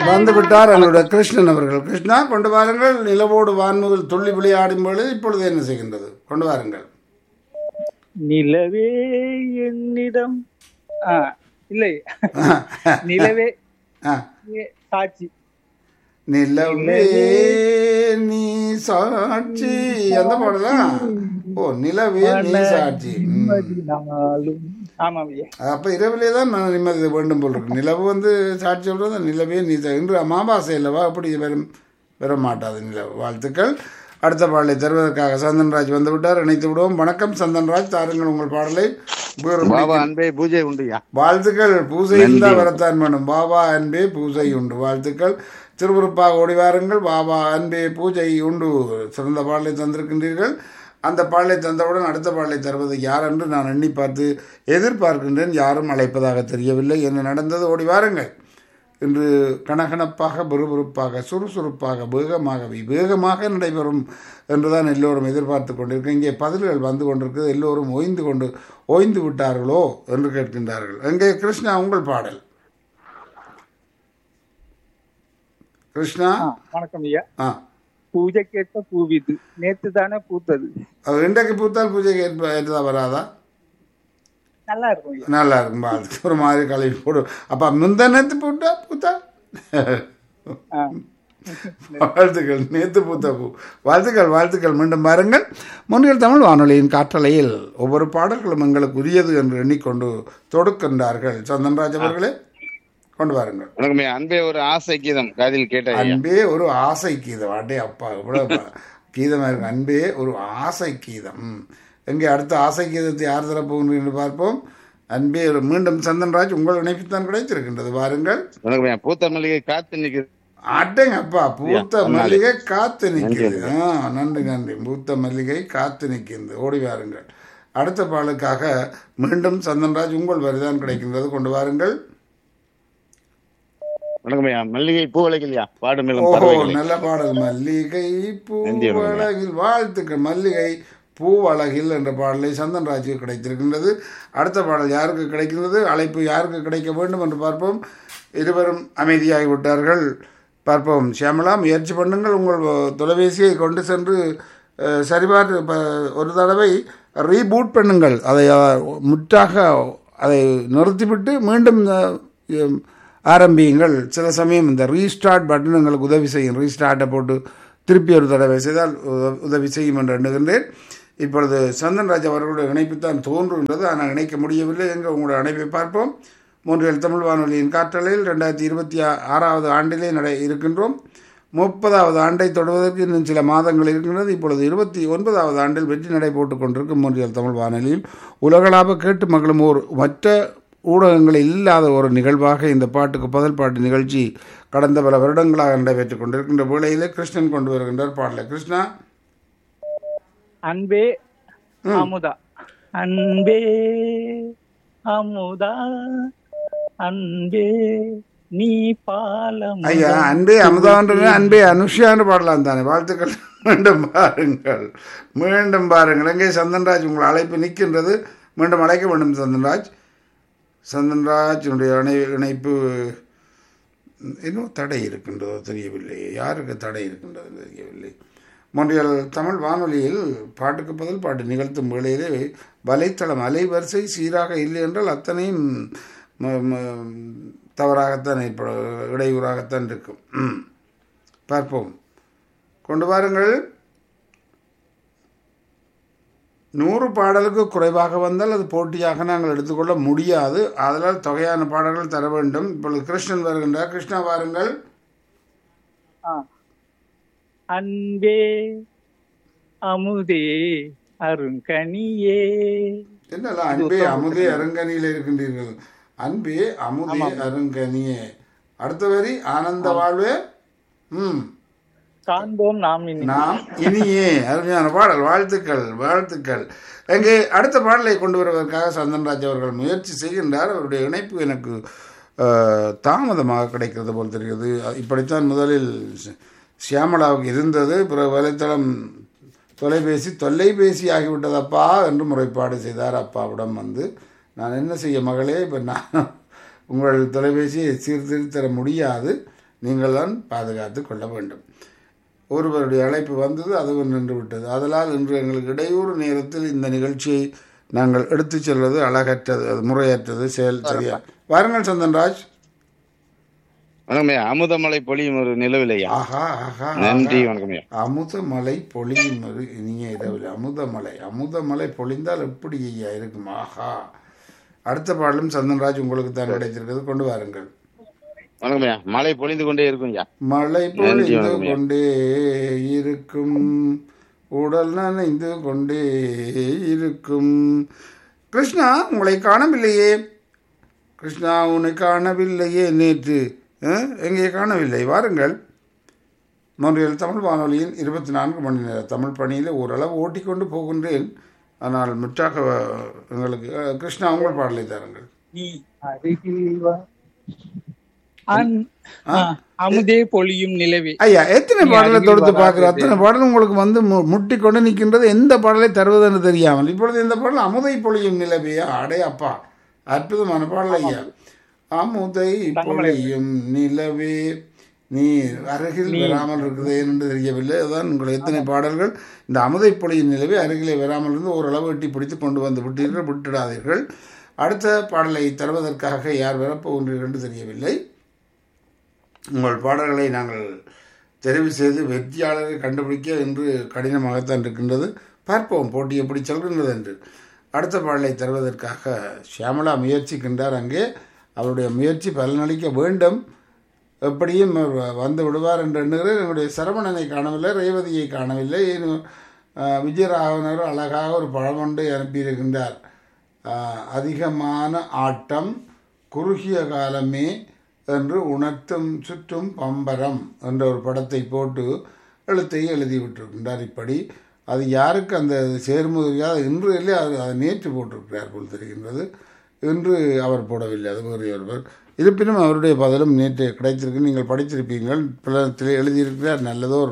வந்து விட்டார் எங்களுடைய கிருஷ்ணன் அவர்கள் கிருஷ்ணா கொண்டு வாருங்கள் நிலவோடு வான்முகில் துள்ளி விளையாடும் பொழுது இப்பொழுது என்ன செய்கின்றது கொண்டு வாருங்கள் நிலவே என்னிடம் ஆ, இல்லை நிலவே ஆ, ஏ- சாட்சி நிலவே நீ சாட்சி அந்த பாடலா ஓ நிலவே நீ சாட்சி ம். நாளும் ஆமாம் ஐயா அப்ப இரவிலே தான் நான் நிம்மதி வேண்டும் போல் இருக்கு நிலவு வந்து சாட்சி சொல்றது நிலவே நீ சா- இன்று அமாவாசை இல்லவா அப்படி வரும் வர மாட்டாது நிலவு வாழ்த்துக்கள் அடுத்த பாடலை தருவதற்காக சந்தன்ராஜ் வந்து விட்டார் இணைத்து விடுவோம் வணக்கம் சந்தன்ராஜ் தாருங்கள் உங்கள் பாடலை வேறு பாபா அன்பே பூஜை உண்டுயா வாழ்த்துக்கள் பூசை இருந்தால் வரத்தான் வேணும் பாபா அன்பே பூஜை உண்டு வாழ்த்துக்கள் திருவுறுப்பாக ஓடி வாருங்கள் பாபா அன்பே பூஜை உண்டு சிறந்த பாடலை தந்திருக்கின்றீர்கள் அந்த பாடலை தந்தவுடன் அடுத்த பாடலை தருவது யார் என்று நான் எண்ணி பார்த்து எதிர்பார்க்கின்றேன் யாரும் அழைப்பதாக தெரியவில்லை என்ன நடந்தது ஓடி வாருங்கள் இன்று கனகனப்பாக புறுபுறுப்பாக சுறுசுறுப்பாக வேகமாக விவேகமாக நடைபெறும் என்றுதான் எல்லோரும் எதிர்பார்த்து கொண்டிருக்க இங்கே பதில்கள் வந்து கொண்டிருக்கிறது எல்லோரும் ஓய்ந்து கொண்டு ஓய்ந்து விட்டார்களோ என்று கேட்கின்றார்கள் எங்கே கிருஷ்ணா உங்கள் பாடல் கிருஷ்ணா ஆ, வணக்கம் ஐயா ஆ பூஜை கேட்ட பூவிது நேத்து தானே பூத்தது அது இன்றைக்கு பூத்தால் பூஜைக்கு ஏற்ப ஏற்றதா வராதா நல்லா இருக்கும் ஐயா நல்லா இருக்கும் பால் ஒரு மாதிரி கழுவி போடும் அப்போ முந்த நேற்று பூட்டா பூத்தா ஆ. வாழ்த்துக்கள் நேத்து பூத்த பூ வாழ்த்துக்கள் வாழ்த்துக்கள் மீண்டும் பாருங்கள் முன்னில் தமிழ் வானொலியின் காற்றலையில் ஒவ்வொரு பாடல்களும் எங்களுக்கு உரியது என்று எண்ணிக்கொண்டு தொடுக்கின்றார்கள் சந்தன்ராஜ் அவர்களே கொண்டு வாருங்கள் உனக்குமே அன்பே ஒரு ஆசை கீதம் காதில் கேட்ட ஐயா அன்பே ஒரு ஆசை கீதம் அடே அப்பா இவ்வளவு கீதமாக இருக்கு அன்பே ஒரு ஆசை கீதம் ம். எங்கே அடுத்த ஆசை கீதத்தை யார் தரப்போகிறீர்கள் என்று பார்ப்போம் அன்பே ஒரு மீண்டும் சந்தன்ராஜ் உங்கள் இணைப்புத்தான் கிடைத்திருக்கின்றது பாருங்கள் உனக்குமே பூத்த மல்லிகை காத்து நிக்குது அடேங்க அப்பா பூத்த மல்லிகை காத்து நிற்கிறது ஆ நன்றி நன்றி பூத்த மல்லிகை காத்து நிற்கிறது ஓடி வாருங்கள் அடுத்த பாலுக்காக மீண்டும் சந்தன்ராஜ் உங்கள் வரிதான் கிடைக்கின்றது கொண்டு வாருங்கள் உனக்குமே மல்லிகை பூ விளைக்கலையா பாடு மேலும் ஓஹோ பறவைகளை நல்ல பாடல் மல்லிகை நன்றி வணக்கம். பூவழகில் வாழ்த்துக்கள் மல்லிகை பூவழகில் என்ற பாடலை சந்தன்ராஜுக்கு கிடைத்திருக்கின்றது அடுத்த பாடல் யாருக்கு கிடைக்கின்றது அழைப்பு யாருக்கு கிடைக்க வேண்டும் என்று பார்ப்போம் இருவரும் அமைதியாகி விட்டார்கள் பார்ப்போம் ஷியாமலா முயற்சி பண்ணுங்கள் உங்கள் தொலைபேசியை கொண்டு சென்று அஹ், சரிபார்த்து ப- ஒரு தடவை ரீபூட் பண்ணுங்கள் அதை அஹ், முற்றாக அதை நிறுத்திவிட்டு மீண்டும் அஹ், ஆரம்பியுங்கள் சில சமயம் இந்த ரீஸ்டார்ட் பட்டன் எங்களுக்கு உதவி செய்யும் ரீஸ்டார்ட்டை போட்டு திருப்பி ஒரு தடவை செய்தால் உத- உதவி செய்யும் என்று எண்ணுகின்றேன் இப்பொழுது சந்தன்ராஜ் அவர்களுடைய இணைப்புத்தான் தோன்றுகின்றது ஆனால் இணைக்க முடியவில்லை எங்கள் உங்களுடைய இணைப்பை பார்ப்போம் மூன்றில் தமிழ் வானொலியின் காற்றலையில் ரெண்டாயிரத்தி இருபத்தி ஆ- ஆறாவது ஆண்டிலே நடை இருக்கின்றோம் முப்பதாவது ஆண்டை தொடுவதற்கு இன்னும் சில மாதங்கள் இருக்கின்றது இப்பொழுது இருபத்தி ஒன்பதாவது ஆண்டில் வெற்றி நடை போட்டுக் கொண்டிருக்கும் மூன்றியல் தமிழ் வானொலியில் உலகளாவ கேட்டு மகளும் ஓர் மற்ற ஊடகங்களில் இல்லாத ஒரு நிகழ்வாக இந்த பாட்டுக்கு பதில் பாட்டு நிகழ்ச்சி கடந்த பல வருடங்களாக நடைபெற்றுக் கொண்டிருக்கின்ற வேளையிலே கிருஷ்ணன் கொண்டு வருகின்றார் பாடலை கிருஷ்ணா அன்பே அமுதா அன்பே அமுதா அன்பே நீ பாலம் ஐயா அன்பே அமுதான்ற அன்பே அனுஷ்யான்னு பாடலாம் தானே வாழ்த்துக்கள் மீண்டும் பாருங்கள் மீண்டும் பாருங்கள் எங்கே சந்தன்ராஜ் உங்கள் அழைப்பு நிற்கின்றது மீண்டும் அழைக்க வேண்டும் சந்தன்ராஜ் சந்தன்ராஜனுடைய இணை இணைப்பு இன்னும் தடை இருக்கின்றதோ தெரியவில்லை யாருக்கு தடை இருக்கின்றது தெரியவில்லை மொன்றியல் தமிழ் வானொலியில் பாட்டுக்கு பதில் பாட்டு நிகழ்த்தும் வேளையிலே வலைத்தளம் அலைவரிசை சீராக இல்லை என்றால் அத்தனையும் ம- ம- தவறாகத்தான் ஏற்பட இடையூறாகத்தான் இருக்கும் ம். பார்ப்போம் கொண்டு வாருங்கள் நூறு பாடலுக்கு குறைவாக வந்தால் அது போட்டியாக நாங்கள் எடுத்துக்கொள்ள முடியாது அதனால் தொகையான பாடல்கள் தர வேண்டும் இப்பொழுது கிருஷ்ணன் வருகின்றார் கிருஷ்ணா வாருங்கள் ஆ. அன்பே அமுதே அருங்கனியே என்னெல்லாம் அன்பே அமுதே அருங்கனியில் இருக்கின்றீர்கள் அன்பே அமுதே அருங்கனியே அடுத்த வரி ஆனந்த வாழ்வே ம் காண்போம் நாம் இனி நாம் இனியே அருமையான பாடல் வாழ்த்துக்கள் வாழ்த்துக்கள் எங்கே அடுத்த பாடலை கொண்டு வருவதற்காக சந்தன்ராஜ் அவர்கள் முயற்சி செய்கின்றார் அவருடைய இணைப்பு எனக்கு அஹ், தாமதமாக கிடைக்கிறது போல் தெரிகிறது இப்படித்தான் முதலில் சி- சியாமளாவுக்கு இருந்தது பிறகு வலைத்தளம் தொலைபேசி தொல்லைபேசி ஆகிவிட்டதப்பா என்று முறைப்பாடு செய்தார் அப்பாவிடம் வந்து நான் என்ன செய்ய மகளே இப்போ நான் உங்கள் தொலைபேசியை சீர்திருத்தி தர முடியாது நீங்கள் தான் பாதுகாத்து கொள்ள வேண்டும் ஒருவருடைய அழைப்பு வந்தது அதுவும் நின்று விட்டது அதனால் இன்று எங்களுக்கு இடையூறு நேரத்தில் இந்த நிகழ்ச்சியை நாங்கள் எடுத்துச் செல்வது அழகற்றது அது முறையற்றது செயல் சரியா வாருங்கள் சந்தன்ராஜ் வணக்கம் ஐயா அமுதமலை பொழியும் ஒரு நிலவிலையா ஆஹா ஆஹா நன்றி ஆஹா. வணக்கம் ஐயா அமுதமலை பொழியும் ஒரு இனிய இரவில் அமுதமலை அமுதமலை பொழிந்தால் எப்படி ஐயா இருக்கும் ஆஹா அடுத்த பாடலும் சந்தன்ராஜ் உங்களுக்கு தான் கிடைத்திருக்கிறது கொண்டு வாருங்கள் வணக்கம் ஐயா மழை பொழிந்து கொண்டே இருக்கும் ஐயா மழை நன்றி, பொழிந்து வணக்கம் ஐயா. கொண்டே இருக்கும் உடல் நனைந்து கொண்டே இருக்கும் கிருஷ்ணா உங்களை காணவில்லையே கிருஷ்ணா உன்னை காணவில்லையே நேற்று அஹ், எங்கே காணவில்லை வாருங்கள் மொன்றியல் தமிழ் வானொலியின் இருபத்தி நான்கு மணி நேர தமிழ் பணியில் ஓரளவு ஓட்டிக்கொண்டு போகின்றேன் ஆனால் முற்றாக அஹ், எங்களுக்கு அஹ், கிருஷ்ணா உங்கள் பாடலை தாருங்கள் நீ அருகில் வா அன்- ஆ, அமுதே பொழியும் நிலவே ஐயா எத்தனை நீ பாடலை அருகில் தொடுத்து வராதே. பார்க்குற அத்தனை பாடல் உங்களுக்கு வந்து மு- முட்டி கொண்டு நிற்கின்றது எந்த பாடலை தருவதென்று தெரியாமல் இப்பொழுது இந்த பாடல் அமுதை பொழியும் நிலவியா அடே அப்பா அற்புதமான பாடல் ஐயா அமுதை பொழியும் நிலவே நீ அருகில் வராமல் இருக்குது என்று தெரியவில்லை அதுதான் உங்கள் எத்தனை பாடல்கள் இந்த அமுதை பொழியும் நிலவே அருகிலே வராமல் இருந்து ஓரளவு எட்டி பிடித்து கொண்டு வந்து விட்டீர்கள் விட்டுடாதீர்கள் அடுத்த பாடலை தருவதற்காக யார் வரப்போகின்றீர்கள் என்று தெரியவில்லை உங்கள் பாடல்களை நாங்கள் தெரிவு செய்து வெற்றியாளரை கண்டுபிடிக்க என்று கடினமாகத்தான் இருக்கின்றது பார்ப்போம் போட்டி எப்படி செல்கின்றது என்று அடுத்த பாடலை தருவதற்காக ஷியாமலா முயற்சிக்கின்றார் அங்கே அவருடைய முயற்சி பலனளிக்க வேண்டும் எப்படியும் அவர் வந்து விடுவார் என்று எண்ணுகிறேன் என்னுடைய சரவணனை காணவில்லை ரேவதியை காணவில்லை இன்னும், அஹ், விஜயராகவனர் அழகாக ஒரு பழமொன்றை அனுப்பியிருக்கின்றார் அஹ், அதிகமான ஆட்டம் குறுகிய காலமே என்று உணர்த்தும் சுற்றும் பம்பரம் என்ற ஒரு படத்தை போட்டு எழுத்தை எழுதி விட்டிருக்கின்றார் இப்படி அது யாருக்கு அந்த சேர்முதலியா இன்று இல்லை அது அது நேற்று போட்டிருக்கிறார் போல் தெரிகின்றது இன்று அவர் போடவில்லை அது வேறு ஒருவர் இருப்பினும் அவருடைய பதிலும் நேற்று கிடைத்திருக்கு நீங்கள் படித்திருப்பீர்கள் பிளத்தில் எழுதியிருக்கிறார் நல்லதோர்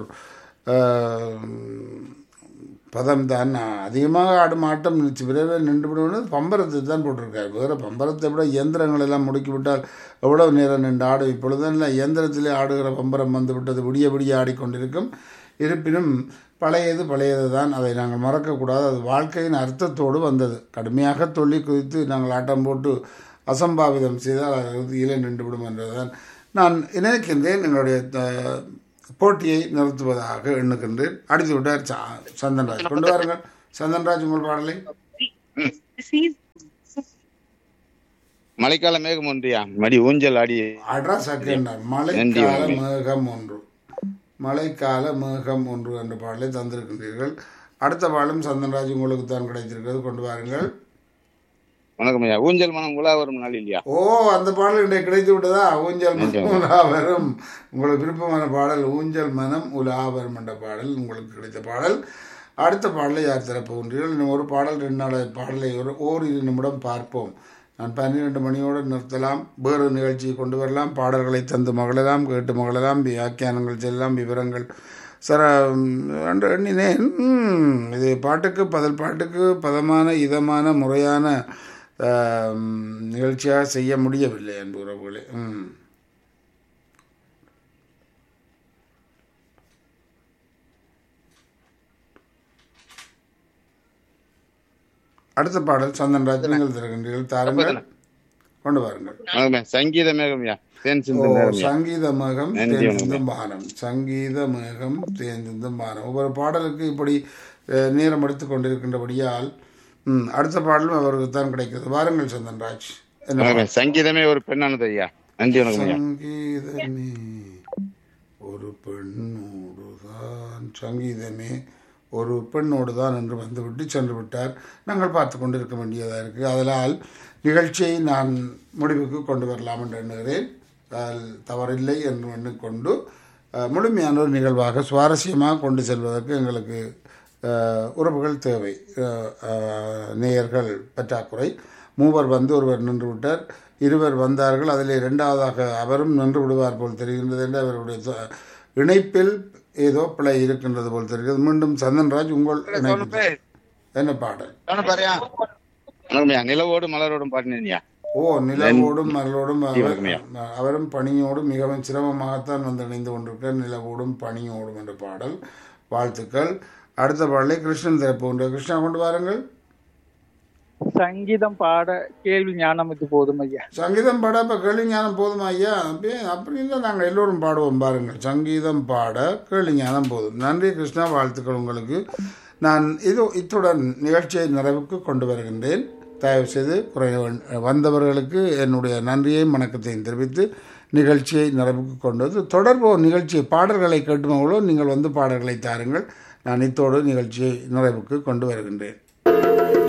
பதம் தான் அதிகமாக ஆடும் ஆட்டம் நிச்சு விரைவில் நின்று விடுவது பம்பரத்தை தான் போட்டிருக்காரு வேறு பம்பரத்தை விட இயந்திரங்கள் எல்லாம் முடுக்கிவிட்டால் எவ்வளவு நேரம் நின்று ஆடும் இப்பொழுதெல்லாம் இயந்திரத்திலே ஆடுகிற பம்பரம் வந்து விட்டது விடிய விடிய ஆடிக்கொண்டிருக்கும் இருப்பினும் பழையது பழையது தான் அதை நாங்கள் மறக்கக்கூடாது அது வாழ்க்கையின் அர்த்தத்தோடு வந்தது கடுமையாக தொல்லி குதித்து நாங்கள் ஆட்டம் போட்டு அசம்பாவிதம் செய்தால் அது இறுதியிலே நின்றுவிடும் என்றுதான் நான் நினைக்கின்றேன் எங்களுடைய அஹ், போட்டியை நிறுத்துவதாக எண்ணுகின்றேன் அடித்து விட்டார் ச- சந்தன்ராஜ் கொண்டு வாருங்கள் சந்தன்ராஜ் உங்கள் பாடலை மழைக்கால மேகம் ஒன்றியா மடி ஊஞ்சல் ஆடி அட்ரா சக்கென்றார் நன்றி, மழைக்கால வணக்கம். மேகம் ஒன்று மழைக்கால மேகம் ஒன்று என்ற பாடலை தந்திருக்கின்றீர்கள் அடுத்த பாடலும் சந்தன்ராஜ் உங்களுக்கு தான் கிடைத்திருக்கிறது கொண்டு வாருங்கள் வணக்கம் ஐயா ஊஞ்சல் மனம் உலா வரும் நாள் இல்லையா ஓ அந்த பாடல் இன்றைக்கு கிடைத்து விட்டதா ஊஞ்சல் மனம் உலா வரும் உங்களுக்கு விருப்பமான பாடல் ஊஞ்சல் மனம் உலா வரும் என்ற பாடல் உங்களுக்கு கிடைத்த பாடல் அடுத்த பாடலை யார் தரப்போகின்றீர்கள் இன்னும் ஒரு பாடல் ரெண்டு நாள் பாடலை ஒரு ஓரிரு நிமிடம் பார்ப்போம் நான் பன்னிரெண்டு மணியோடு நிறுத்தலாம் வேறு நிகழ்ச்சியை கொண்டு வரலாம் பாடல்களை தந்து மகளலாம் கேட்டு மகளலாம் வியாக்கியானங்கள் செல்லலாம் விவரங்கள் சார் என்று எண்ணினேன் ம், இது பாட்டுக்கு பதில் பாட்டுக்கு பதமான இதமான முறையான ஆம், நிகழ்ச்சியாக செய்ய முடியவில்லை அன்பு உறவுகளே ம் அடுத்த பாடல் சந்தன்ராஜ் நீங்கள் தருகின்றீர்கள் தாருங்கள் கொண்டு வாருங்கள் வணக்கம் ஐயா. சங்கீத மேகம் ஐயா தேன் ஓ சிந்து மேகம் ஐயா சங்கீத மேகம் நன்றி, தேர்ந்திருந்தும் பானம் சங்கீத மேகம் தேர்ந்திருந்தும் பானம் ஒவ்வொரு பாடலுக்கு இப்படி அஹ், நேரம் எடுத்துக் கொண்டிருக்கின்றபடியால் ம், அடுத்த பாடலும் அவருக்கு தான் கிடைக்கிறது வாருங்கள் சந்தன்ராஜ் என்ன வணக்கம் ஐயா. சங்கீதமே ஒரு பெண்ணானது ஐயா நன்றி வணக்கம் ஐயா சங்கீதமே ஒரு பெண்ணோடு தான் சங்கீதமே ஒரு பெண்ணோடு தான் என்று வந்துவிட்டு சென்று விட்டார் நாங்கள் பார்த்து கொண்டிருக்க வேண்டியதாக இருக்குது அதனால் நிகழ்ச்சியை நான் முடிவுக்கு கொண்டு வரலாம் என்று எண்ணுகிறேன் அதில் தவறில்லை என்று எண்ணிக்கொண்டு அஹ், முழுமையான ஒரு நிகழ்வாக சுவாரஸ்யமாக கொண்டு செல்வதற்கு எங்களுக்கு அஹ், உறவுகள் தேவை அஹ், அஹ், நேயர்கள் பற்றாக்குறை மூவர் வந்து ஒருவர் நின்று விட்டார் இருவர் வந்தார்கள் அதில் இரண்டாவதாக அவரும் நின்று விடுவார் போல் தெரிகின்றது என்று அவருடைய சொ- இணைப்பில் ஏதோ பிழை இருக்கின்றது போல் தெரிகிறது மீண்டும் சந்தன்ராஜ் உங்கள் இணைப்பு என்ன பாடல் வணக்கம் ஐயா நிலவோடு மலரோடும் பாடினேன் ஐயா ஓ நிலவோடும் மரலோடும் அவர்- வணக்கம்யா. அவரும் பணியோடும் மிகவும் சிரமமாகத்தான் வந்து இணைந்து கொண்டிருக்கார் நிலவோடும் பணியோடும் என்ற பாடல் வாழ்த்துக்கள் அடுத்த பாடலை கிருஷ்ணன் திறப்பு உண்டு கிருஷ்ணா கொண்டு வாருங்கள் சங்கீதம் பாட கேள்வி ஞானம் இது போதும் ஐயா சங்கீதம் பாட இப்போ கேள்வி ஞானம் போதுமா ஐயா அப்படியே அப்படின்னு நாங்கள் எல்லோரும் பாடுவோம் பாருங்கள் சங்கீதம் பாட கேள்வி ஞானம் போதும் நன்றி கிருஷ்ணா வாழ்த்துக்கள் உங்களுக்கு நான் இது இத்துடன் நிகழ்ச்சியை நிறைவுக்கு கொண்டு வருகின்றேன் தயவு செய்து குறை வந்தவர்களுக்கு என்னுடைய நன்றியையும் வணக்கத்தையும் தெரிவித்து நிகழ்ச்சியை நிறைவுக்கு கொண்டு வந்து தொடர்போம் நிகழ்ச்சியை பாடல்களை கேட்டுமங்களோ நீங்கள் வந்து பாடல்களை தாருங்கள் நான் இத்தோடு நிகழ்ச்சியை நிறைவுக்கு கொண்டு வருகின்றேன்